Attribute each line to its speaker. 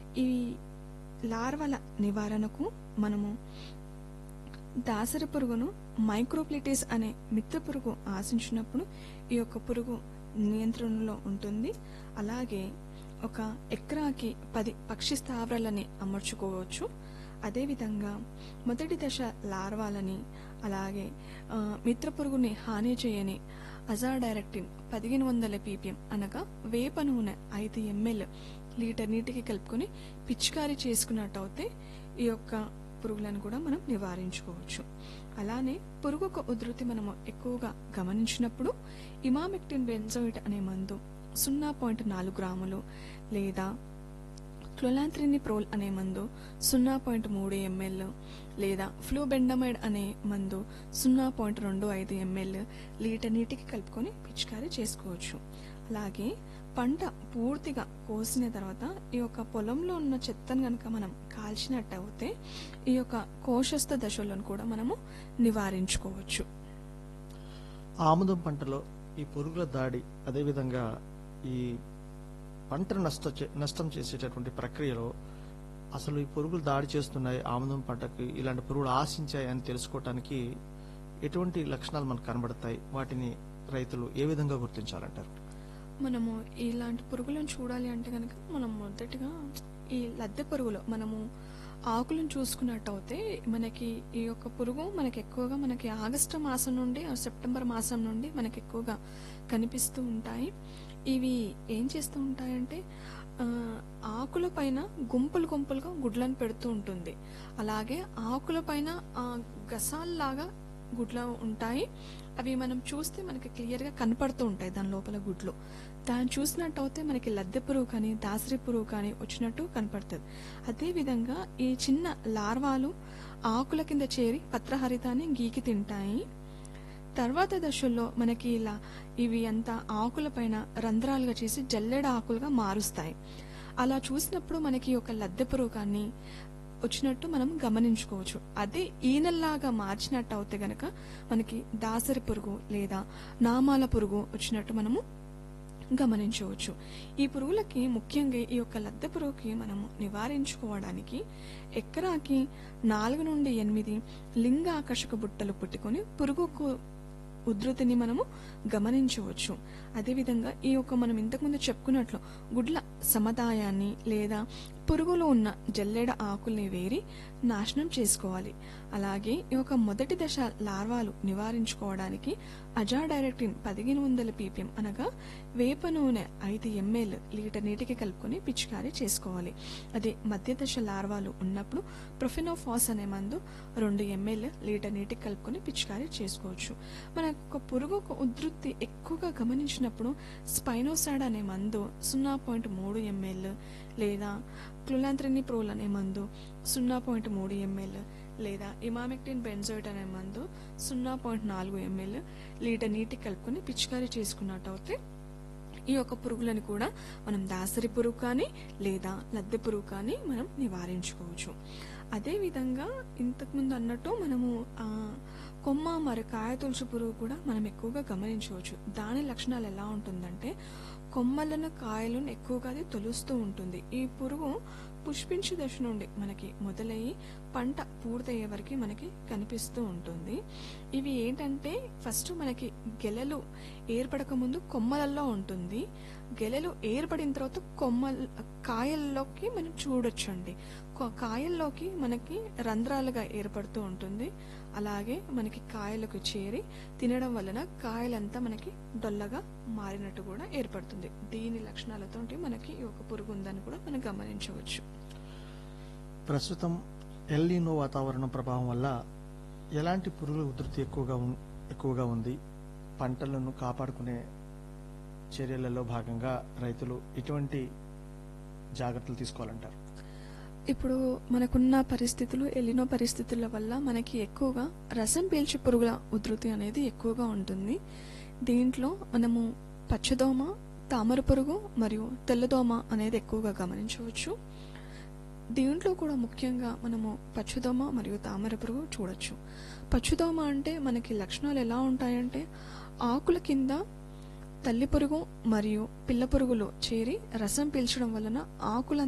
Speaker 1: ఈ లార్వల నివారణకు మనము దాసరి పురుగును మైక్రోప్లిటిస్ అనే మిత్ర పురుగు ఆశించినప్పుడు ఈ యొక్క పురుగు నియంత్రణలో ఉంటుంది అలాగే ఒక ఎకరాకి పది పక్షి స్థావరాలని అమర్చుకోవచ్చు అదేవిధంగా మొదటి దశ లార్వాలని అలాగే ఆ, మిత్ర పురుగుని హాని చేయని అజాడైరెక్టిన్ పదిహేను వందల పీపీఎం అనగా వేప నూనె ఐదు ఎంఎల్ లీటర్ నీటికి కలుపుకొని పిచికారీ చేసుకున్నట్టయితే ఈ యొక్క పురుగులను కూడా మనం నివారించుకోవచ్చు అలానే పురుగు యొక్క ఉధృతి మనము ఎక్కువగా గమనించినప్పుడు ఇమామెక్టిన్ బెంజోయిట్ అనే మందు సున్నా పాయింట్ నాలుగు గ్రాములు లేదా క్లోలాంత్రినిప్రోల్ అనే మందు సున్నా పాయింట్ మూడు ఎంఎల్ లేదా ఫ్లూబెండమైడ్ అనే మందు సున్నా పాయింట్ రెండు ఐదు ఎంఎల్ లీటర్ నీటికి కలుపుకొని పిచికారీ చేసుకోవచ్చు అలాగే పంట పూర్తిగా కోసిన తర్వాత ఈ యొక్క పొలంలో ఉన్న చెత్తను కనుక మనం కాల్చినట్టు అయితే ఈ యొక్క కోశస్థ దశలను కూడా మనము నివారించుకోవచ్చు
Speaker 2: ఆముదం పంటలో ఈ పురుగుల దాడి అదేవిధంగా ఈ పంటను నష్ట చే- నష్టం చేసేటటువంటి ప్రక్రియలో అసలు ఈ పురుగులు దాడి చేస్తున్నాయి ఆముదం పంటకు ఇలాంటి పురుగులు ఆశించాయి అని తెలుసుకోవటానికి ఎటువంటి లక్షణాలు మనకు కనబడతాయి వాటిని రైతులు ఏ విధంగా గుర్తించాలంటారు
Speaker 1: మనము ఇలాంటి పురుగులను చూడాలి అంటే కనుక మనం మొదటిగా ఈ లద్దె పురుగులు మనము ఆకులను చూసుకున్నట్టయితే మనకి ఈ యొక్క పురుగు మనకి ఎక్కువగా మనకి ఆగస్టు మాసం నుండి ఆ సెప్టెంబర్ మాసం నుండి మనకి ఎక్కువగా కనిపిస్తూ ఉంటాయి ఇవి ఏం చేస్తూ ఉంటాయంటే ఆ, ఆకుల పైన గుంపులు గుంపులుగా గుడ్లను పెడుతూ ఉంటుంది అలాగే ఆకుల పైన ఆ, గసాల్లాగా గుడ్లు ఉంటాయి అవి మనం చూస్తే మనకి క్లియర్ గా కనపడుతూ ఉంటాయి దాని లోపల గుడ్లు దాన్ని చూసినట్టయితే మనకి లద్దె పురుగు కానీ దాసరి పురుగు కానీ వచ్చినట్టు కనపడుతుంది అదే విధంగా ఈ చిన్న లార్వాలు ఆకుల కింద చేరి పత్రహరితాన్ని గీకి తింటాయి తర్వాత దశల్లో మనకి ఇలా ఇవి అంతా ఆకుల పైన రంధ్రాలుగా చేసి జల్లెడ ఆకులుగా మారుస్తాయి అలా చూసినప్పుడు మనకి ఒక లద్దె పురుగు కానీ వచ్చినట్టు మనం గమనించుకోవచ్చు అదే ఈనల్లాగా మార్చినట్టు అవుతే గనక మనకి దాసరి పురుగు లేదా నామాల పురుగు వచ్చినట్టు మనము గమనించవచ్చు ఈ పురుగులకి ముఖ్యంగా ఈ యొక్క లద్దె పురుగుకి మనము నివారించుకోవడానికి ఎకరాకి నాలుగు నుండి ఎనిమిది లింగ ఆకర్షక బుట్టలు పుట్టుకొని పురుగుకు ఉధృతిని మనము గమనించవచ్చు అదేవిధంగా ఈ యొక్క మనం ఇంతకుముందు చెప్పుకున్నట్లు గుడ్ల సముదాయాన్ని లేదా పురుగులో ఉన్న జల్లెడ ఆకుల్ని వేరి నాశనం చేసుకోవాలి అలాగే ఈ యొక్క మొదటి దశ లార్వాలు నివారించుకోవడానికి అజాడైరెక్టిన్ పదిహేను వందల పీపీఎం అనగా వేప నూనె ఐదు ఎంఎల్ లీటర్ నీటికి కలుపుకొని పిచికారీ చేసుకోవాలి అదే మధ్య దశ లార్వాలు ఉన్నప్పుడు ప్రొఫెనోఫాస్ అనే మందు రెండు ఎంఎల్ లీటర్ నీటికి కలుపుకొని పిచికారీ చేసుకోవచ్చు మన యొక్క పురుగు యొక్క ఉధృతి ఎక్కువగా గమనించినప్పుడు స్పైనోసాడ్ అనే మందు సున్నా పాయింట్ మూడు ఎంఎల్ లేదా క్లులాంత్రిని ప్రోల్ అనే మందు సున్నా పాయింట్ మూడు ఎంఎల్ లేదా ఇమామెక్టిన్ బెంజోయిట్ అనే మందు సున్నా పాయింట్ నాలుగు ఎంఎల్ లీటర్ నీటికి కలుపుకొని పిచికారీ చేసుకున్నట్టయితే ఈ యొక్క పురుగులను కూడా మనం దాసరి పురుగు కానీ లేదా లద్దె పురుగు కానీ మనం నివారించుకోవచ్చు అదే విధంగా ఇంతకుముందు అన్నట్టు మనము ఆ, కొమ్మ మరి కాయ తులసి పురుగు కూడా మనం ఎక్కువగా గమనించవచ్చు దాని లక్షణాలు ఎలా ఉంటుందంటే కొమ్మలను కాయలను ఎక్కువగా అది తొలుస్తూ ఉంటుంది ఈ పురుగు పుష్పించు దశ నుండి మనకి మొదలయ్యి పంట పూర్తయ్యే వరకు మనకి కనిపిస్తూ ఉంటుంది ఇవి ఏంటంటే ఫస్ట్ మనకి గెలలు ఏర్పడక ముందు కొమ్మలలో ఉంటుంది గెలలు ఏర్పడిన తర్వాత కొమ్మ కాయల్లోకి మనం చూడొచ్చండి కొ- కాయల్లోకి మనకి రంధ్రాలుగా ఏర్పడుతూ ఉంటుంది అలాగే మనకి కాయలకు చేరి తినడం వలన కాయలంతా మనకి డొల్లగా మారినట్టు కూడా ఏర్పడుతుంది దీని లక్షణాలతో మనకి ఈ ఒక పురుగు ఉందని కూడా మనం గమనించవచ్చు
Speaker 2: ప్రస్తుతం ఎల్లీనో వాతావరణం ప్రభావం వల్ల ఎలాంటి పురుగుల ఉధృతి ఎక్కువగా ఉన్- ఎక్కువగా ఉంది పంటలను కాపాడుకునే చర్యలలో భాగంగా రైతులు ఎటువంటి జాగ్రత్తలు తీసుకోవాలంటారు
Speaker 1: ఇప్పుడు మనకున్న పరిస్థితులు ఎలినో పరిస్థితుల వల్ల మనకి ఎక్కువగా రసం పీల్చే పురుగుల ఉధృతి అనేది ఎక్కువగా ఉంటుంది దీంట్లో మనము పచ్చదోమ తామర పురుగు మరియు తెల్లదోమ అనేది ఎక్కువగా గమనించవచ్చు దీంట్లో కూడా ముఖ్యంగా మనము పచ్చదోమ మరియు తామర పురుగు చూడొచ్చు పచ్చదోమ అంటే మనకి లక్షణాలు ఎలా ఉంటాయంటే ఆకుల కింద తల్లి పురుగు మరియు పిల్ల పురుగులు చేరి రసం పీల్చడం వలన ఆకుల